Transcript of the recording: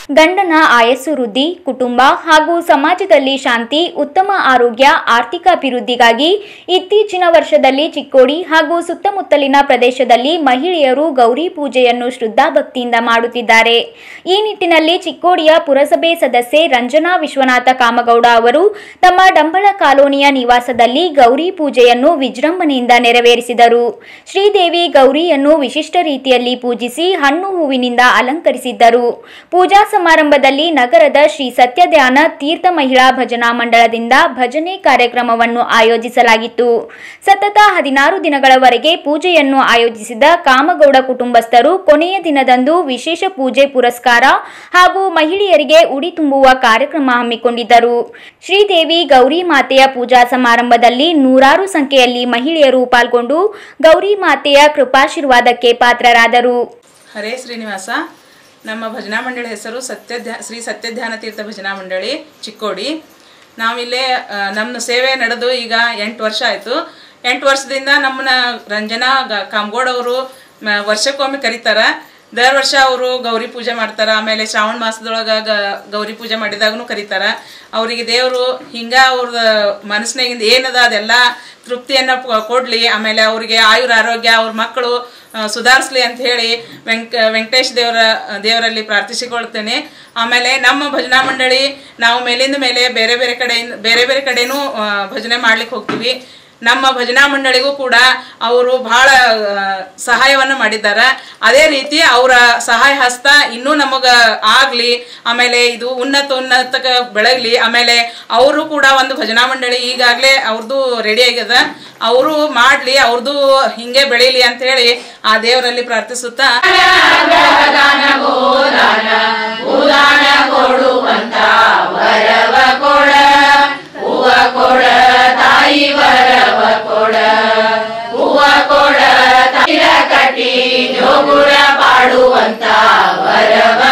ಗಂಡನ ಆಯಸ್ಸು ವೃದ್ಧಿ ಕುಟುಂಬ ಹಾಗೂ ಸಮಾಜದಲ್ಲಿ ಶಾಂತಿ ಉತ್ತಮ ಆರೋಗ್ಯ ಆರ್ಥಿಕ ಅಭಿವೃದ್ಧಿಗಾಗಿ ಇತ್ತೀಚಿನ ವರ್ಷದಲ್ಲಿ ಚಿಕ್ಕೋಡಿ ಹಾಗೂ ಸುತ್ತಮುತ್ತಲಿನ ಪ್ರದೇಶದಲ್ಲಿ ಮಹಿಳೆಯರು ಗೌರಿ ಪೂಜೆಯನ್ನು ಶ್ರದ್ಧಾಭಕ್ತಿಯಿಂದ ಮಾಡುತ್ತಿದ್ದಾರೆ ಈ ನಿಟ್ಟಿನಲ್ಲಿ ಚಿಕ್ಕೋಡಿಯ ಪುರಸಭೆ ಸದಸ್ಯೆ ರಂಜನಾ ವಿಶ್ವನಾಥ ಕಾಮಗೌಡ ಅವರು ತಮ್ಮ ಡಂಬಳ ಕಾಲೋನಿಯ ನಿವಾಸದಲ್ಲಿ ಗೌರಿ ಪೂಜೆಯನ್ನು ವಿಜೃಂಭಣೆಯಿಂದ ನೆರವೇರಿಸಿದರು ಶ್ರೀದೇವಿ ಗೌರಿಯನ್ನು ವಿಶಿಷ್ಟ ರೀತಿಯಲ್ಲಿ ಪೂಜಿಸಿ ಹಣ್ಣು ಹೂವಿನಿಂದ ಅಲಂಕರಿಸಿದ್ದರು ಪೂಜಾ ಸಮಾರಂಭದಲ್ಲಿ ನಗರದ ಶ್ರೀ ಸತ್ಯಧ್ಯಾನ ತೀರ್ಥ ಮಹಿಳಾ ಭಜನಾ ಮಂಡಳದಿಂದ ಭಜನೆ ಕಾರ್ಯಕ್ರಮವನ್ನು ಆಯೋಜಿಸಲಾಗಿತ್ತು ಸತತ ಹದಿನಾರು ದಿನಗಳವರೆಗೆ ಪೂಜೆಯನ್ನು ಆಯೋಜಿಸಿದ ಕಾಮಗೌಡ ಕುಟುಂಬಸ್ಥರು ಕೊನೆಯ ದಿನದಂದು ವಿಶೇಷ ಪೂಜೆ ಪುರಸ್ಕಾರ ಹಾಗೂ ಮಹಿಳೆಯರಿಗೆ ಉಡಿ ತುಂಬುವ ಕಾರ್ಯಕ್ರಮ ಹಮ್ಮಿಕೊಂಡಿದ್ದರು ಶ್ರೀದೇವಿ ಗೌರಿ ಮಾತೆಯ ಪೂಜಾ ಸಮಾರಂಭದಲ್ಲಿ ನೂರಾರು ಸಂಖ್ಯೆಯಲ್ಲಿ ಮಹಿಳೆಯರು ಪಾಲ್ಗೊಂಡು ಗೌರಿ ಮಾತೆಯ ಕೃಪಾಶೀರ್ವಾದಕ್ಕೆ ಪಾತ್ರರಾದರು ಹರೇ ಶ್ರೀನಿವಾಸ ನಮ್ಮ ಭಜನಾ ಮಂಡಳಿ ಹೆಸರು ಸತ್ಯಧ್ಯ ಶ್ರೀ ಸತ್ಯಧ್ಯಾನ ತೀರ್ಥ ಭಜನಾ ಮಂಡಳಿ ಚಿಕ್ಕೋಡಿ ನಾವಿಲ್ಲೇ ಆ, ನಮ್ಮ ಸೇವೆ ನಡೆದು ಈಗ ಎಂಟು ವರ್ಷ ಆಯಿತು ಎಂಟು ವರ್ಷದಿಂದ ನಮ್ಮನ್ನ ರಂಜನಾ ಗ- ಕಾಮಗೋಡ್ ಅವರು ಮ- ವರ್ಷಕ್ಕೊಮ್ಮೆ ಕರೀತಾರ ದರ ವರ್ಷ ಅವರು ಗೌರಿ ಪೂಜೆ ಮಾಡ್ತಾರ ಆಮೇಲೆ ಶ್ರಾವಣ ಮಾಸದೊಳಗೆ ಗ- ಗೌರಿ ಪೂಜೆ ಮಾಡಿದಾಗೂ ಕರೀತಾರ ಅವರಿಗೆ ದೇವರು ಹಿಂಗ ಅವ್ರದ ಮನಸ್ಸಿನಾಗಿಂದ ಏನದ ಅದೆಲ್ಲ ತೃಪ್ತಿಯನ್ನ ಪ- ಕೊಡ್ಲಿ ಆಮೇಲೆ ಅವರಿಗೆ ಆಯುರ ಆರೋಗ್ಯ ಅವ್ರ ಮಕ್ಕಳು ಆ, ಸುಧಾರಿಸ್ಲಿ ಅಂತ ಹೇಳಿ ವೆಂಕ ವೆಂಕಟೇಶ್ ದೇವರ ದೇವರಲ್ಲಿ ಪ್ರಾರ್ಥಿಸಿಕೊಳ್ತೇನೆ ಆಮೇಲೆ ನಮ್ಮ ಭಜನಾ ಮಂಡಳಿ ನಾವು ಮೇಲಿಂದ ಮೇಲೆ ಬೇರೆ ಬೇರೆ ಕಡೆಯಿಂದ ಬೇರೆ ಬೇರೆ ಕಡೆನೂ ಆ, ಭಜನೆ ಮಾಡ್ಲಿಕ್ಕೆ ಹೋಗ್ತೀವಿ ನಮ್ಮ ಭಜನಾ ಮಂಡಳಿಗೂ ಕೂಡ ಅವರು ಬಹಳ ಆ, ಸಹಾಯವನ್ನು ಮಾಡಿದ್ದಾರೆ ಅದೇ ರೀತಿ ಅವರ ಸಹಾಯ ಹಸ್ತ ಇನ್ನೂ ನಮಗ ಆಗ್ಲಿ ಆಮೇಲೆ ಇದು ಉನ್ನತ ಉನ್ನತಕ ಬೆಳಗ್ಲಿ ಆಮೇಲೆ ಅವರು ಕೂಡ ಒಂದು ಭಜನಾ ಮಂಡಳಿ ಈಗಾಗಲೇ ಅವ್ರದ್ದು ರೆಡಿ ಆಗ್ಯದ ಅವರು ಮಾಡ್ಲಿ ಅವ್ರದ್ದು ಹಿಂಗೆ ಬೆಳೀಲಿ ಅಂತ ಹೇಳಿ ಆ ದೇವರಲ್ಲಿ ಪ್ರಾರ್ಥಿಸುತ್ತಾ ಕಟ್ಟಿ ಜೋಗುಳ ಪಾಡುವಂತ ವರವ